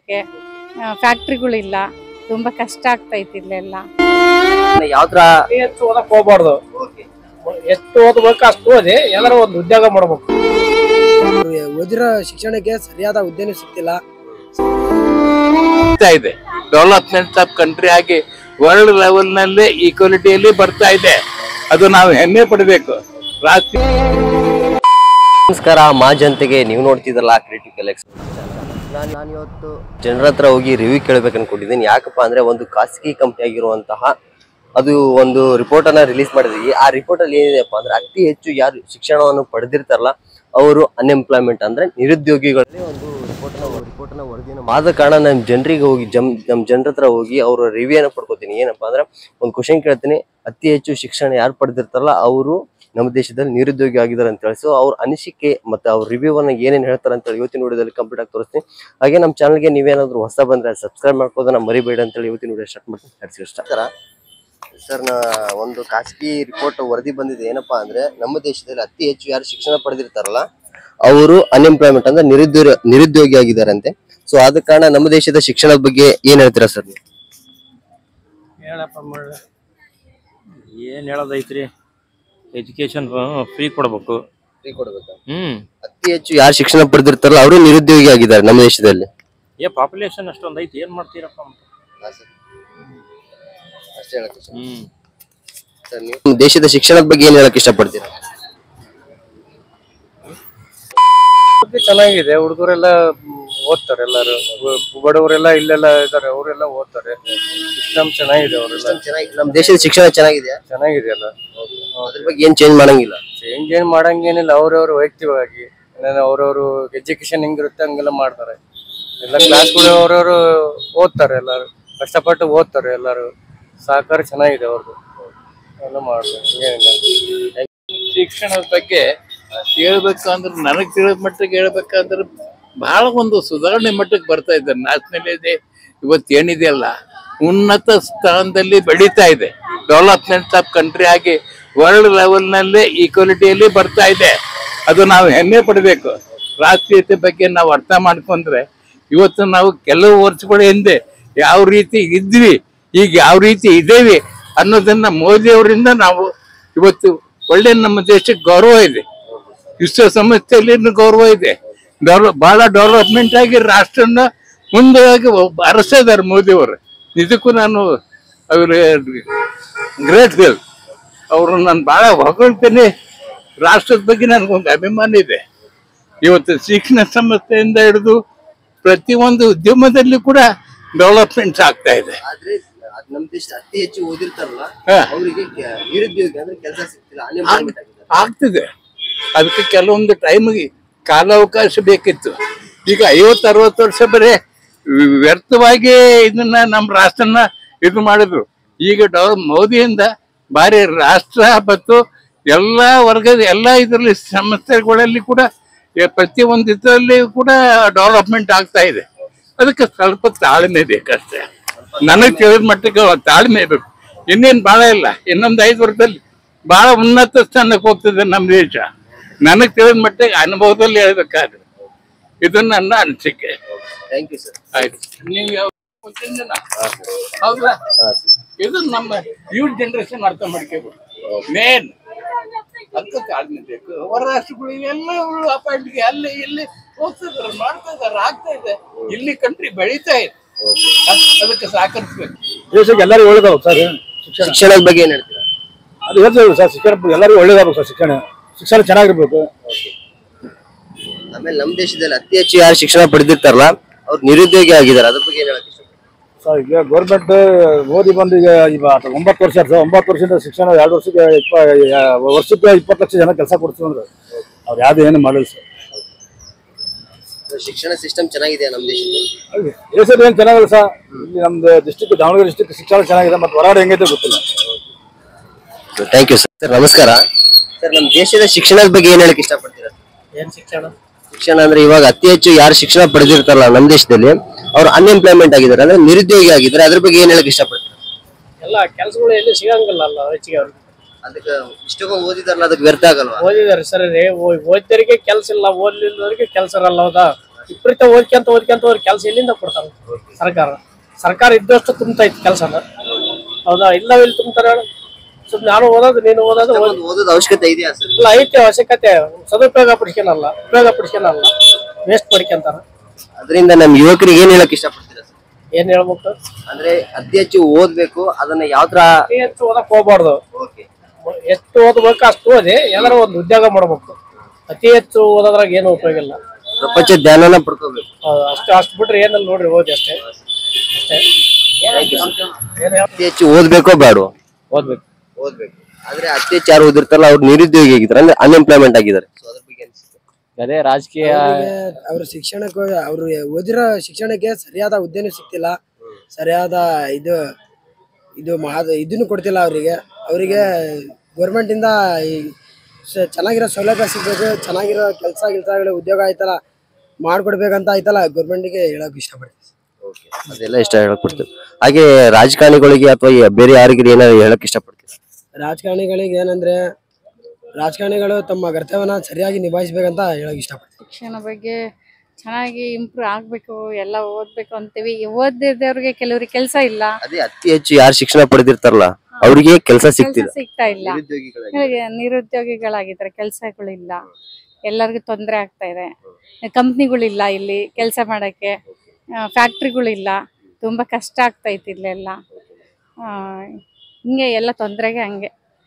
ಓಡಾಡೋದಕ್ಕೆ ಫ್ಯಾಕ್ಟ್ರಿಗಳಿಲ್ಲ ತುಂಬ ಕಷ್ಟ ಆಗ್ತೈತಿ ಇಲ್ಲೆಲ್ಲ ಯಾವ ತರ ಹೆಚ್ಚು ಓದಕ್ ಹೋಗ್ಬಾರ್ದು ಎಷ್ಟು ಓದ್ಬೇಕು ಅಷ್ಟು ಓದಿ ಏನಾರ ಒಂದು ಉದ್ಯೋಗ ಮಾಡ್ಬೇಕು ಓದಿರೋ ಶಿಕ್ಷಣಕ್ಕೆ ಸರಿಯಾದ ಹುದ್ದೆನೂ ಸಿಗ್ತಿಲ್ಲ ಬರ್ತಾ ಇದೆ ಡೆವಲಪ್ಮೆಂಟ್ ಆಫ್ ಕಂಟ್ರಿ ಆಗಿ ವರ್ಲ್ಡ್ ಲೆವೆಲ್ ನಲ್ಲಿ ಈಕ್ವಾಲಿಟಿಯಲ್ಲಿ ಬರ್ತಾ ಇದೆ ಅದು ನಾವು ಹೆಮ್ಮೆ ಪಡಬೇಕು ರಾಷ್ಟ್ರೀಯ ನಮಸ್ಕಾರ ಮಾ ಜನತೆಗೆ ನೀವು ನೋಡ್ತಿದ್ದಲ್ಲ ಕ್ರಿಟಿಕಲ್ ಕಲೆಕ್ಷನ್ ನಾನು ನಾನು ಇವತ್ತು ಜನರ ಹತ್ರ ಹೋಗಿ ರಿವ್ಯೂ ಕೇಳಬೇಕು ಅನ್ಕೊಂಡಿದ್ದೀನಿ ಯಾಕಪ್ಪ ಅಂದ್ರೆ ಒಂದು ಖಾಸಗಿ ಕಂಪ್ನಿ ಆಗಿರುವಂತಹ ಅದು ಒಂದು ರಿಪೋರ್ಟ್ ಅನ್ನ ರಿಲೀಸ್ ಮಾಡಿದ್ವಿ ಆ ರಿಪೋರ್ಟ್ ಅಲ್ಲಿ ಏನಿದೆಪ್ಪ ಅಂದ್ರೆ ಅತಿ ಹೆಚ್ಚು ಯಾರು ಶಿಕ್ಷಣವನ್ನು ಪಡೆದಿರ್ತಾರಲ್ಲ ಅವರು ಅನ್ಎಂಪ್ಲಾಯ್ಮೆಂಟ್ ಅಂದ್ರೆ ನಿರುದ್ಯೋಗಿಗಳಲ್ಲಿ ಒಂದು ರಿಪೋರ್ಟ್ ರಿಪೋರ್ಟ್ ಅನ್ನ ವರದಿನ ಆದ ಕಾರಣ ನಮ್ಮ ಜನರಿಗೆ ಹೋಗಿ ಜಮ್ ನಮ್ಮ ಜನರ ಹತ್ರ ಹೋಗಿ ಅವರ ರಿವ್ಯೂ ಅನ್ನ ಪಡ್ಕೋತೀನಿ ಏನಪ್ಪಾ ಅಂದ್ರೆ ಒಂದು ಕ್ವಶನ್ ಕೇಳ್ತೀನಿ ಅತಿ ಹೆಚ್ಚು ಶಿಕ್ಷಣ ಯಾರು ಪಡೆದಿರ್ತಾರಲ್ಲ ಅವರು ನಮ್ಮ ದೇಶದಲ್ಲಿ ನಿರುದ್ಯೋಗಿ ಆಗಿದ್ದಾರೆ ಅಂತ ಹೇಳಿ ಸೊ ಅವ್ರ ಅನಿಸಿಕೆ ಮತ್ತೆ ಅವ್ರ ರಿವ್ಯೂ ಅನ್ನ ಏನೇನು ಹೇಳ್ತಾರೆ ಅಂತ ಹೇಳಿ ಇವತ್ತಿನ ವಿಡಿಯೋದಲ್ಲಿ ಕಂಪ್ಲೀಟ್ ಆಗಿ ತೋರಿಸ್ತೀನಿ ಹಾಗೆ ನಮ್ಮ ಚಾನಲ್ಗೆ ನೀವೇನಾದ್ರೂ ಹೊಸ ಬಂದ್ರೆ ಸಬ್ಸ್ಕ್ರೈಬ್ ಮಾಡ್ಕೋದನ್ನ ಮರಿಬೇಡ ಅಂತ ಹೇಳಿ ಇವತ್ತಿನ ವಿಡಿಯೋ ಸ್ಟಾರ್ಟ್ ಮಾಡ್ತೀನಿ ನಡ್ಸಿ ಸರ್ ಸರ್ ನಾ ಒಂದು ಖಾಸಗಿ ರಿಪೋರ್ಟ್ ವರದಿ ಬಂದಿದೆ ಏನಪ್ಪಾ ಅಂದ್ರೆ ನಮ್ಮ ದೇಶದಲ್ಲಿ ಅತಿ ಹೆಚ್ಚು ಯಾರು ಶಿಕ್ಷಣ ಪಡೆದಿರ್ತಾರಲ್ಲ ಅವರು ಅನ್ಎಂಪ್ಲಾಯ್ಮೆಂಟ್ ಅಂದ್ರೆ ನಿರುದ್ಯೋಗ ನಿರುದ್ಯೋಗಿ ಆಗಿದ್ದಾರಂತೆ ಸೊ ಆದ ಕಾರಣ ನಮ್ಮ ದೇಶದ ಶಿಕ್ಷಣದ ಬಗ್ಗೆ ಏನ್ ಹೇಳ್ತೀರಾ ಸರ್ ನೀವು ಹೇಳಪ್ಪ ಮಾಡ ಏನ್ ಹೇಳೋದೈತ್ರಿ ಎಜುಕೇಶನ್ ಫ್ರೀ ಕೊಡ್ಬೇಕು ಹ್ಮ್ ಅತಿ ಹೆಚ್ಚು ಯಾರು ಶಿಕ್ಷಣ ಪಡೆದಿರ್ತಾರಲ್ಲ ಅವರು ನಿರುದ್ಯೋಗಿ ಆಗಿದ್ದಾರೆ ನಮ್ಮ ದೇಶದಲ್ಲಿ ಏ ಪಾಪ್ಯುಲೇಷನ್ ಅಷ್ಟೊಂದ್ ಐತಿ ಏನ್ ಮಾಡ್ತೀರಪ್ಪ ಅಂತ ಹ್ಮ್ ನಿಮ್ಮ ದೇಶದ ಶಿಕ್ಷಣದ ಬಗ್ಗೆ ಏನ್ ಹೇಳಕ್ ಇಷ್ಟಪಡ್ತೀರಾ ಬಗ್ಗೆ ಚೆನ್ನಾಗಿದೆ ಹುಡುಗರೆಲ್ಲ ಓದ್ತಾರೆ ಎಲ್ಲಾರು ಬ- ಬಡವರೆಲ್ಲ ಇಲ್ಲೆಲ್ಲ ಇದಾರೆ ಅವರೆಲ್ಲ ಓದ್ತಾರೆ ಸಿಸ್ಟಮ್ ಚೆನ್ನಾಗಿದೆ ಅವರೆಲ್ಲ ನಮ್ಮ ದೇಶದ ಶಿಕ್ಷಣ ಚೆನ್ನಾಗಿದೆಯಾ ಚೆನ್ನಾಗಿದೆ ಎಲ್ಲ ಅದ್ರ ಬಗ್ಗೆ ಏನ್ ಚೇಂಜ್ ಮಾಡಂಗಿಲ್ಲ ಚೇಂಜ್ ಏನ್ ಮಾಡಂಗೇನಿಲ್ಲ ಅವ್ರವ್ರು ವೈಯಕ್ತಿಕವಾಗಿ ಅವ್ರವ್ರು ಎಜುಕೇಶನ್ ಹೆಂಗಿರುತ್ತೆ ಹಂಗೆಲ್ಲ ಮಾಡ್ತಾರೆ ಎಲ್ಲ ಕ್ಲಾಸ್ಗಳು ಅವ್ರವ್ರು ಓದ್ತಾರೆ ಎಲ್ಲಾರು ಕಷ್ಟಪಟ್ಟು ಓದ್ತಾರೆ ಎಲ್ಲಾರು ಸಹಕಾರ ಚೆನ್ನಾಗಿದೆ ಅವ್ರದ್ದು ಎಲ್ಲ ಮಾಡ್ತಾರೆ ಹಂಗೇನಿಲ್ಲ ಶಿಕ್ಷಣದ ಬಗ್ಗೆ ಹೇಳ್ಬೇಕು ಅಂದ್ರೆ ನನಗೆ ತಿಳಿದ ಮಟ್ಟಿಗೆ ಹೇಳ್ಬೇಕಂದ್ರೆ ಬಹಳ ಒಂದು ಸುಧಾರಣೆ ಮಟ್ಟಕ್ಕೆ ಬರ್ತಾ ಇದೆ ನ್ಯಾಷನಲ್ ಇದೆ ಇವತ್ತು ಏನಿದೆಯಲ್ಲ ಉನ್ನತ ಸ್ಥಾನದಲ್ಲಿ ಬೆಳೀತಾ ಇದೆ ಡೆವಲಪ್ಮೆಂಟ್ ಆಫ್ ಕಂಟ್ರಿ ಆಗಿ ವರ್ಲ್ಡ್ ಲೆವೆಲ್ ನಲ್ಲಿ ಈಕ್ವಾಲಿಟಿಯಲ್ಲಿ ಬರ್ತಾ ಇದೆ ಅದು ನಾವು ಹೆಮ್ಮೆ ಪಡಬೇಕು ರಾಷ್ಟ್ರೀಯತೆ ಬಗ್ಗೆ ನಾವು ಅರ್ಥ ಮಾಡ್ಕೊಂಡ್ರೆ ಇವತ್ತು ನಾವು ಕೆಲವು ವರ್ಷಗಳ ಹಿಂದೆ ಯಾವ ರೀತಿ ಇದ್ವಿ ಈಗ ಯಾವ ರೀತಿ ಇದ್ದೇವೆ ಅನ್ನೋದನ್ನ ಮೋದಿ ಅವರಿಂದ ನಾವು ಇವತ್ತು ಒಳ್ಳೆ ನಮ್ಮ ದೇಶಕ್ಕೆ ಗೌರವ ಇದೆ ವಿಶ್ವಸಂಸ್ಥೆಯಲ್ಲಿ ಗೌರವ ಇದೆ ಡೆವಲಪ್ ಬಹಳ ಡೆವಲಪ್ಮೆಂಟ್ ಆಗಿ ರಾಷ್ಟ್ರನ ಮುಂದಾಗಿ ಅರಸಿದ್ದಾರೆ ಮೋದಿ ಅವರು ಇದಕ್ಕೂ ನಾನು ಅವ್ರ ಗ್ರೇಟ್ ಫೀಲ್ ಅವರು ನಾನು ಬಹಳ ಹೊಗಳ್ತೇನೆ ರಾಷ್ಟ್ರದ ಬಗ್ಗೆ ನನಗೊಂದು ಅಭಿಮಾನ ಇದೆ ಇವತ್ತು ಶಿಕ್ಷಣ ಸಂಸ್ಥೆಯಿಂದ ಹಿಡಿದು ಪ್ರತಿಯೊಂದು ಉದ್ಯಮದಲ್ಲಿ ಕೂಡ ಡೆವಲಪ್ಮೆಂಟ್ಸ್ ಆಗ್ತಾ ಇದೆ ಆದ್ರೆ ಅದ್ ನಮ್ಮ ದೇಶದ ಅತಿ ಹೆಚ್ಚು ಓದಿರ್ತಾರಲ್ಲ ಹಾ. ಅವರಿಗೆ ನಿರುದ್ಯೋಗಿ ಅಂದ್ರೆ ಕೆಲಸ ಸಿಗ್ತಿಲ್ಲ ಅನ್ಎಂಪ್ಲಾಯ್ಮೆಂಟ್ ಆಗಿದ್ದಾರೆ ಆಗ್ತಿದೆ ಅದಕ್ಕೆ ಕೆಲವೊಂದು ಟೈಮಿಗೆ ಕಾಲಾವಕಾಶ ಬೇಕಿತ್ತು ಈಗ ಐವತ್ತು ಅರವತ್ತು ವರ್ಷ ಬರೀ ವ್ಯರ್ಥವಾಗಿ ಇದನ್ನ ನಮ್ಮ ರಾಷ್ಟ್ರನ ಇದು ಮಾಡಿದ್ರು ಈಗ ಡವ ಮೋದಿಯಿಂದ ಭಾರಿ ರಾಷ್ಟ್ರ ಮತ್ತು ಎಲ್ಲ ವರ್ಗದ ಎಲ್ಲ ಇದರಲ್ಲಿ ಸಂಸ್ಥೆಗಳಲ್ಲಿ ಕೂಡ ಈ ಪ್ರತಿಯೊಂದು ಇದರಲ್ಲಿ ಕೂಡ ಡೆವಲಪ್ಮೆಂಟ್ ಆಗ್ತಾ ಇದೆ ಅದಕ್ಕೆ ಸ್ವಲ್ಪ ತಾಳ್ಮೆ ಬೇಕಷ್ಟೇ ನನಗೆ ತಿಳಿದ ಮಟ್ಟಿಗೆ ತಾಳ್ಮೆ ಬೇಕು ಇನ್ನೇನು ಭಾಳ ಇಲ್ಲ ಇನ್ನೊಂದು ಐದು ವರ್ಷದಲ್ಲಿ ಬಹಳ ಉನ್ನತ ಸ್ಥಾನಕ್ಕೆ ಹೋಗ್ತದೆ ನಮ್ಮ ದೇಶ ನನಗೆ ತಿಳಿದ ಮಟ್ಟಿಗೆ ಅನುಭವದಲ್ಲಿ ಹೇಳ್ಬೇಕಾದ್ರೆ ಇದು ನನ್ನ ಅನಿಸಿಕೆ ಥ್ಯಾಂಕ್ ಯು ಸರ್ ಆಯ್ತು ನೀವು ಯಾವ ಗೊತ್ತಿಲ್ಲ ಜನ? ಹೌದಾ ಇದು ನಮ್ಮ ಯೂತ್ ಜನರೇಷನ್ ಅರ್ಥ ಮಾಡ್ಕೋಬೇಕು ಮೇನ್ ಅದಕ್ಕೆ ತಾಳ್ಮೆ ಬೇಕು ಹೊರ ರಾಷ್ಟ್ರಗಳು ಎಲ್ಲ ಅಪಾಯಿಂಟ್ಗೆ ಅಲ್ಲಿ ಇಲ್ಲಿ ಹೋಗ್ತಿದಾರೆ ಮಾಡ್ತಾ ಇದಾರೆ ಆಗ್ತಾ ಇದೆ ಇಲ್ಲಿ ಕಂಟ್ರಿ ಬೆಳೀತಾ ಇದೆ ಅದ್- ಅದಕ್ಕೆ ಸಹಕರಿಸ್ಬೇಕು ದೇಶಕ್ಕೆ ಎಲ್ಲರಿಗೂ ಒಳ್ಳೇದಾಗುತ್ತೆ ಸರ್ ಶಿಕ್ಷಣ ಶಿಕ್ಷಣದ ಬಗ್ಗೆ ಏನ್ ಹೇಳ್ತೀರಾ ಅದು ಹೇಳ್ತೇವೆ ಸರ್ ಶಿಕ್ಷಣ ಎಲ್ಲರಿಗೂ ಒಳ್ಳೇದಾಗಬೇಕು ಸರ್ ಶಿಕ್ಷಣ ಶಿಕ್ಷಣ ಚೆನ್ನಾಗಿರ್ಬೇಕು ಆಮೇಲೆ ನಮ್ಮ ದೇಶದಲ್ಲಿ ಅತಿ ಹೆಚ್ಚು ಯಾರು ಶಿಕ್ಷಣ ಪಡೆದಿರ್ತಾರಲ್ಲ ಅವ್ರು ನಿರುದ್ಯೋಗಿ ಆಗಿದ್ದಾರೆ ಅದ್ರ ಬಗ್ಗೆ ಏನ್ ಹೇಳಕ್ ಇಷ್ಟಪಡ್ತೀರಾ? ಸರ್ ಈಗ ಗೌರ್ಮೆಂಟ್ ಮೋದಿ ಬಂದು ಈಗ ಈಗ ಒಂಬತ್ತು ವರ್ಷ ಆಯ್ತು ಸರ್ ಒಂಬತ್ತು ವರ್ಷದಿಂದ ಶಿಕ್ಷಣ ಎರಡು ವರ್ಷಕ್ಕೆ ಇಪ್ಪ ಯಾ- ವರ್ಷಕ್ಕೆ ಇಪ್ಪತ್ತು ಲಕ್ಷ ಜನ ಕೆಲಸ ಕೊಡ್ತೀವಿ ಅಂದ್ರೆ ಅವ್ರು ಯಾವ್ದು ಏನು ಮಾಡಿಲ್ಲ ಸರ್ ಶಿಕ್ಷಣ ಸಿಸ್ಟಮ್ ಚೆನ್ನಾಗಿದೆಯಾ ನಮ್ಮ ದೇಶದಲ್ಲಿ ದೇಶದ ಏನು ಚೆನ್ನಾಗಿಲ್ಲ ಸರ್ ಇಲ್ಲಿ ನಮ್ದು ಡಿಸ್ಟಿಕ್ ದಾವಣಗೆರೆ ಡಿಸ್ಟಿಕ್ ಶಿಕ್ಷಣ ಚೆನ್ನಾಗಿದೆ ಮತ್ತು ಹೊರಗಡೆ ಹೆಂಗೈತೆ ಗೊತ್ತಿಲ್ಲ ಥ್ಯಾಂಕ್ ಯು ಸರ್ ನಮಸ್ಕಾರ ಸರ್ ನಮ್ಮ ದೇಶದ ಶಿಕ್ಷಣದ ಬಗ್ಗೆ ಏನ್ ಹೇಳಕ್ ಇಷ್ಟಪಡ್ತೀರಾ ಏನ್ ಶಿಕ್ಷಣ ಶಿಕ್ಷಣ ಅಂದ್ರೆ ಇವಾಗ ಅತಿ ಹೆಚ್ಚು ಯಾರು ಶಿಕ್ಷಣ ಪಡೆದಿರ್ತಾರಲ್ಲ ನಮ್ಮ ದೇಶದಲ್ಲಿ ಅವ್ರು ಅನ್ಎಂಪ್ಲಾಯ್ಮೆಂಟ್ ಆಗಿದ್ದಾರೆ ಅಂದ್ರೆ ನಿರುದ್ಯೋಗಿ ಆಗಿದ್ದಾರೆ ಅದ್ರ ಬಗ್ಗೆ ಏನ್ ಹೇಳಕ್ ಇಷ್ಟಪಡ್ತೀರಾ ಎಲ್ಲ ಕೆಲ್ಸಗಳು ಎಲ್ಲಿ ಸಿಗಂಗಿಲ್ಲ ಅಲ್ಲ ಹೆಚ್ಚಿಗೆ ಅವ್ರಿಗೆ ಅದಕ್ಕೆ ಇಷ್ಟೊಂದು ಓದಿದಾರಲ್ಲ ಅದಕ್ಕೆ ವ್ಯರ್ಥ ಆಗಲ್ವಾ ಓದಿದಾರೆ ಸರ್ ಓದ್ತರಿಗೆ ಕೆಲ್ಸ ಇಲ್ಲ ಓದ್ಲಿಲ್ಲದವ್ರಿಗೆ ಕೆಲ್ಸ ಇರಲ್ಲ ಹೌದಾ ವಿಪರೀತ ಓದ್ಕೊಂತ ಓದ್ಕೊಂತ ಅವ್ರ ಕೆಲಸ ಎಲ್ಲಿಂದ ಕೊಡ್ತಾರ ಸರ್ಕಾರ ಸರ್ಕಾರ ಇದ್ದಷ್ಟು ತುಂಬತೈತಿ ಕೆಲಸನ ಹೌದಾ ಇಲ್ಲವೆಲ್ಲಿ ತುಂಬ್ತಾರೆ ಹೇಳು ಸುಮ್ನೆ ನಾನು ಓದೋದು ನೀನು ಓದೋದು ಓದ್- ಒಂದು ಓದೋದು ಅವಶ್ಯಕತೆ ಇದೆಯಾ ಸರ್ ಇಲ್ಲ ಐತೆ ಅವಶ್ಯಕತೆ ಸದುಪಯೋಗ ಪಡಿಸ್ಕೊಳಲ್ಲ ಉಪಯೋಗ ಪಡಿಸ್ಕೊಳಲ್ಲ ವೇಸ್ಟ್ ಮಾಡ್ಕೊಂತಾರ ಅದರಿಂದ ನಮ್ ಯುವಕರಿಗೆ ಏನ್ ಹೇಳಕ್ ಇಷ್ಟಪಡ್ತೀರಾ ಸರ್ ಏನ್ ಹೇಳ್ಬೇಕು ಅಂದ್ರೆ ಅತಿ ಹೆಚ್ಚು ಓದ್ಬೇಕು ಅದನ್ನ ಯಾವ ತರ ಅತಿ ಹೆಚ್ಚು ಓದಕ್ ಹೋಗ್ಬಾರ್ದು ಓಕೆ ಎಷ್ಟು ಓದ್ಬೇಕು ಅಷ್ಟು ಓದಿ ಏನಾರ ಒಂದು ಉದ್ಯೋಗ ಮಾಡ್ಬೇಕು ಅತಿ ಹೆಚ್ಚು ಓದೋದ್ರಾಗ ಏನು ಉಪಯೋಗ ಇಲ್ಲ ಪ್ರಪಂಚ ಜ್ಞಾನನ ಪಡ್ಕೋಬೇಕು ಹೌದು, ಅಷ್ಟು ಅಷ್ಟು ಬಿಟ್ರೆ ಏನಲ್ಲಿ ನೋಡ್ರಿ ಓದಿ ಅಷ್ಟೇ ಅಷ್ಟೇ ಏನ್ ಹೇಳ್- ಅತಿ ಹೆಚ್ಚು ಓದ್ಬೇಕೋ ಬೇಡವೋ ಓದ್ಬೇಕು ಓದ್ಬೇಕು ಆದ್ರೆ ಅತಿ ಹೆಚ್ಚು ಯಾರು ಓದಿರ್ತಾರಲ್ಲ ಅವ್ರು ನಿರುದ್ಯೋಗಿ ಆಗಿದ್ದಾರೆ ಅಂದ್ರೆ ಅನ್ಎಂಪ್ಲಾಯ್ಮೆಂಟ್ ಆಗಿದ್ದಾರೆ So ಅದ್ರ ಬಗ್ಗೆ ಅನ್ಸುತ್ತೆ. ಅದೇ ರಾಜಕೀಯ ಅವ್ರ ಶಿಕ್ಷಣಕ್ಕೆ ಅವ್ರು ಓದಿರೋ ಶಿಕ್ಷಣಕ್ಕೆ ಸರಿಯಾದ ಹುದ್ದೆನೂ ಸಿಗ್ತಿಲ್ಲ ಸರಿಯಾದ ಇದು ಇದು ಮಾದ ಇದನ್ನು ಕೊಡ್ತಿಲ್ಲ ಅವರಿಗೆ ಅವರಿಗೆ ಗೌರ್ಮೆಂಟ್ ಇಂದ ಈ ಸ- ಚೆನ್ನಾಗಿರೋ ಸೌಲಭ್ಯ ಸಿಗ್ಬೇಕು ಚೆನ್ನಾಗಿರೋ ಕೆಲಸ ಗಿಲ್ಸಗಳು ಉದ್ಯೋಗ ಆಯ್ತಲ್ಲ ಮಾಡ್ಕೊಡ್ಬೇಕಂತ ಆಯ್ತಲ್ಲ ಗೌರ್ಮೆಂಟ್ಗೆ ಹೇಳಕ್ ಇಷ್ಟಪಡ್ತೀನಿ ಅದೆಲ್ಲ ಇಷ್ಟ ಹೇಳಕ್ ಕೊಡ್ತೇವೆ ಹಾಗೆ ರಾಜಕಾರಣಿಗಳಿಗೆ ಅಥವಾ ಬೇರೆ ಯಾರಿಗಾರು ಏನಾದ್ರು ಹೇಳಕ್ ಇಷ್ಟಪಡ್ತೀವಿ ರಾಜಕಾರಣಿಗಳಿಗೆ ಏನಂದ್ರೆ ರಾಜಕಾರಣಿಗಳು ತಮ್ಮ ಕರ್ತವ್ಯನ ಸರಿಯಾಗಿ ನಿಭಾಯಿಸ್ಬೇಕಂತ ಹೇಳಕ್ ಇಷ್ಟಪಡ್ತೀನಿ ಶಿಕ್ಷಣ ಬಗ್ಗೆ ಚೆನ್ನಾಗಿ ಇಂಪ್ರೂವ್ ಆಗ್ಬೇಕು ಎಲ್ಲ ಓದ್ಬೇಕು ಅಂತೀವಿ ಓದಿದವ್ರಿಗೆ ಕೆಲವ್ರಿಗೆ ಕೆಲಸ ಇಲ್ಲ ಅದೇ ಅತಿ ಹೆಚ್ಚು ಯಾರು ಶಿಕ್ಷಣ ಪಡೆದಿರ್ತಾರಲ್ಲ ಅವರಿಗೆ ಕೆಲಸ ಕೆಲಸ ಸಿಗ್ತಿಲ್ಲ ಸಿಗ್ತಾ ಇಲ್ಲ ಇವ್ರಿಗೆ ನಿರುದ್ಯೋಗಿಗಳಾಗಿದ್ದಾರೆ ಕೆಲಸಗಳಿಲ್ಲ ಎಲ್ಲರಿಗೂ ತೊಂದರೆ ಆಗ್ತಾ ಇದೆ ಕಂಪ್ನಿಗಳಿಲ್ಲ ಇಲ್ಲಿ ಕೆಲಸ ಮಾಡಕ್ಕೆ ಫ್ಯಾಕ್ಟ್ರಿಗಳಿಲ್ಲ ತುಂಬಾ ಕಷ್ಟ ಆಗ್ತೈತಿ ಇಲ್ಲೆಲ್ಲ ಆ, ಹಿಂಗೆ ಎಲ್ಲ ತೊಂದರೆಗೆ ಹಂಗೆ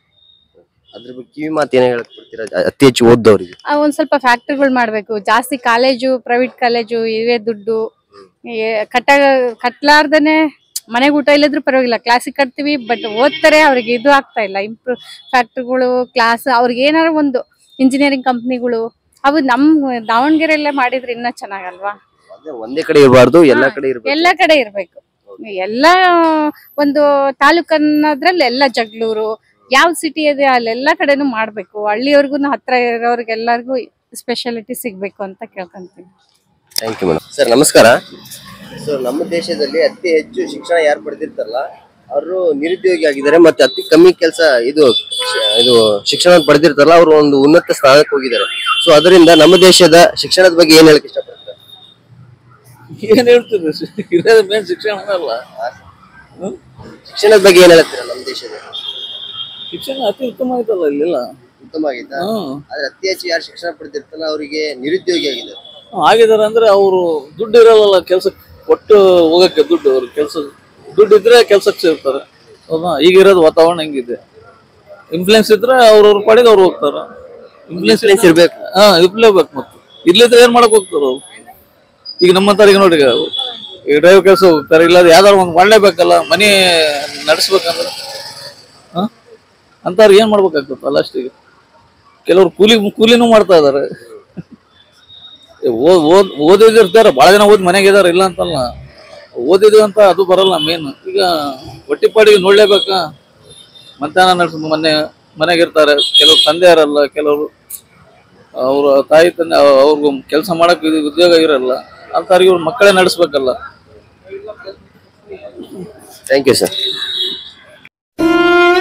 ಅದ್ರ ಬಗ್ಗೆ ಕಿವಿ ಮಾತು ಏನ್ ಹೇಳಕ್ ಕೊಡ್ತೀರಾ ಅತಿ ಹೆಚ್ಚು ಓದ್ದವ್ರಿಗೆ ಆ, ಒಂದ್ ಸ್ವಲ್ಪ ಫ್ಯಾಕ್ಟ್ರಿಗಳು ಮಾಡ್ಬೇಕು ಜಾಸ್ತಿ ಕಾಲೇಜು ಪ್ರೈವೇಟ್ ಕಾಲೇಜು ಇವೇ ದುಡ್ಡು ಏ- ಕಟ್ಟ ಕಟ್ಲಾರ್ದನೆ ಮನೆಗೆ ಊಟ ಇಲ್ಲದ್ರು ಪರವಾಗಿಲ್ಲ ಕ್ಲಾಸಿಗೆ ಕಟ್ತೀವಿ ಬಟ್ ಓದ್ತಾರೆ ಅವ್ರಿಗೆ ಇದು ಆಗ್ತಾ ಇಲ್ಲ ಇಂಪ್ರೂವ್ ಫ್ಯಾಕ್ಟ್ರಿಗಳು ಕ್ಲಾಸ್ ಅವ್ರಿಗೆ ಏನಾದ್ರು ಒಂದು ಇಂಜಿನಿಯರಿಂಗ್ ಕಂಪ್ನಿಗಳು ಅವು ನಮ್ಮ ದಾವಣಗೆರೆಯಲ್ಲೇ ಮಾಡಿದ್ರೆ ಇನ್ನೂ ಚೆನ್ನಾಗಲ್ವಾ ಅದೇ ಒಂದೇ ಕಡೆ ಇರಬಾರ್ದು ಎಲ್ಲಾ ಕಡೆ ಇರ್ಬೇಕು ಎಲ್ಲ ಕಡೆ ಇರ್ಬೇಕು ಎಲ್ಲ ಒಂದು ತಾಲೂಕ್ ಅನ್ನೋದ್ರಲ್ಲಿ ಎಲ್ಲ ಜಗಳೂರು ಯಾವ ಸಿಟಿ ಇದೆ ಅಲ್ಲೆಲ್ಲ ಕಡೆನೂ ಮಾಡ್ಬೇಕು ಹಳ್ಳಿಯವ್ರಿಗೂ ಹತ್ರ ಇರೋರ್ಗೆಲ್ಲರಿಗೂ ಸ್ಪೆಷಾಲಿಟಿ ಸಿಗ್ಬೇಕು ಅಂತ ಕೇಳ್ಕೊಂತೀನಿ ಥ್ಯಾಂಕ್ ಯು ಮೇಡಮ್ ಸರ್ ನಮಸ್ಕಾರ ಸರ್ ನಮ್ಮ ದೇಶದಲ್ಲಿ ಅತಿ ಹೆಚ್ಚು ಶಿಕ್ಷಣ ಯಾರು ಪಡೆದಿರ್ತಾರಲ್ಲ ಅವರು ನಿರುದ್ಯೋಗಿ ಆಗಿದ್ದಾರೆ ಮತ್ತೆ ಅತಿ ಕಮ್ಮಿ ಕೆಲಸ ಇದು ಶಿ- ಇದು ಶಿಕ್ಷಣ ಪಡೆದಿರ್ತಾರಲ್ಲ ಅವರು ಒಂದು ಉನ್ನತ ಸ್ಥಾನಕ್ಕೆ ಹೋಗಿದ್ದಾರೆ ಸೊ ಅದರಿಂದ ನಮ್ಮ ದೇಶದ ಶಿಕ್ಷಣದ ಬಗ್ಗೆ ಏನ್ ಹೇಳಕ್ ಇಷ್ಟಪಡ್ತಾರೆ ಏನ್ ಹೇಳ್ತೀರಿ ಇರೋದು ಮೇನ್ ಶಿಕ್ಷಣ ಅಲ್ಲ ಶಿಕ್ಷಣದ ಬಗ್ಗೆ ಏನ್ ಹೇಳ್ತೀರಾ ನಮ್ಮ ದೇಶದ ಶಿಕ್ಷಣ ಅತಿ ಉತ್ತಮ ಆಯ್ತಲ್ಲ ಇಲ್ಲೆಲ್ಲ ಉತ್ತಮ ಆಗಿತ್ತಾ ಹ್ಮ್ ಆದ್ರೆ ಅತಿ ಹೆಚ್ಚು ಯಾರು ಶಿಕ್ಷಣ ಪಡೆದಿರ್ತಾರಲ್ಲ ಅವರಿಗೆ ನಿರುದ್ಯೋಗಿ ಆಗಿದ್ದಾರೆ ಆಗಿದ್ದಾರೆ ಅಂದ್ರೆ ಅವರು ದುಡ್ಡು ಇರಲ್ಲ ಕೆಲಸ ಕೊಟ್ಟು ಹೋಗಕ್ಕೆ ದುಡ್ಡು ಅವ್ರ ಕೆಲಸ ದುಡ್ಡು ಇದ್ರೆ ಕೆಲ್ಸಕ್ಕೆ ಸೇರ್ತಾರೆ ಹೌದಾ ಈಗ ಇರೋದು ವಾತಾವರಣ ಹೆಂಗಿದೆ ಇನ್ಫ್ಲೂಯೆನ್ಸ್ ಇದ್ರೆ ಅವ್ರವ್ರ ಪಾಡಿಗೆ ಅವ್ರು ಹೋಗ್ತಾರ ಇನ್ಫ್ಲೂಯೆನ್ಸ್ ಇರ್ಬೇಕು. ಹಾ ಇರ್ಲೇಬೇಕು ಮತ್ತೆ ಇರ್ಲಿದ್ರೆ ಏನ್ ಮಾಡಕ್ ಹೋಗ್ತಾರ ಅವ್ರು ಈಗ ನಮ್ಮಂತವ್ರಿಗೆ ನೋಡಿ ಈಗ ಈಗ ಡ್ರೈವರ್ ಕೆಲಸ ಹೋಗ್ತಾರೆ ಇಲ್ಲ ಯಾವ್ದಾರು ಒಂದು ಮಾಡ್ಲೇಬೇಕಲ್ಲ ಮನೆ ನಡೆಸ್ಬೇಕಂದ್ರೆ ಹಾ ಅಂತವ್ರು ಏನ್ ಮಾಡ್ಬೇಕಾಗ್ತದೆ ಲಾಸ್ಟಿಗೆ ಕೆಲವ್ರು ಕೂಲಿ ಕೂಲಿನೂ ಮಾಡ್ತಾ ಇದಾರೆ ಓದ್ ಓದ್ ಓದಿದಿರ್ತಾರೆ ಭಾಳ ಜನ ಓದಿ ಮನೆಗೆ ಇದಾರೆ ಇಲ್ಲ ಅಂತಲ್ಲ ಓದಿದ್ವಿ ಅಂತ ಅದು ಬರಲ್ಲ ಮೇನ್ ಈಗ ಹೊಟ್ಟಿಪಾಡಿಗೆ ನೋಡ್ಲೇಬೇಕಾ ಮಧ್ಯಾಹ್ನ ನಡೆಸ್ ಮನೆ ಮನೆಗಿರ್ತಾರೆ ಕೆಲವರು ತಂದೆ ಇರಲ್ಲ ಕೆಲವರು ಅವ್ರ ತಾಯಿ ತಂದೆ ಅವ್- ಅವ್ರಿಗೂ ಕೆಲಸ ಮಾಡಕ್ ಇದು ಉದ್ಯೋಗ ಇರಲ್ಲ ಅಂತವ್ರಿಗೆ ಇವ್ರ ಮಕ್ಕಳೇ ನಡೆಸ್ಬೇಕಲ್ಲ ಥ್ಯಾಂಕ್ ಯು ಸರ್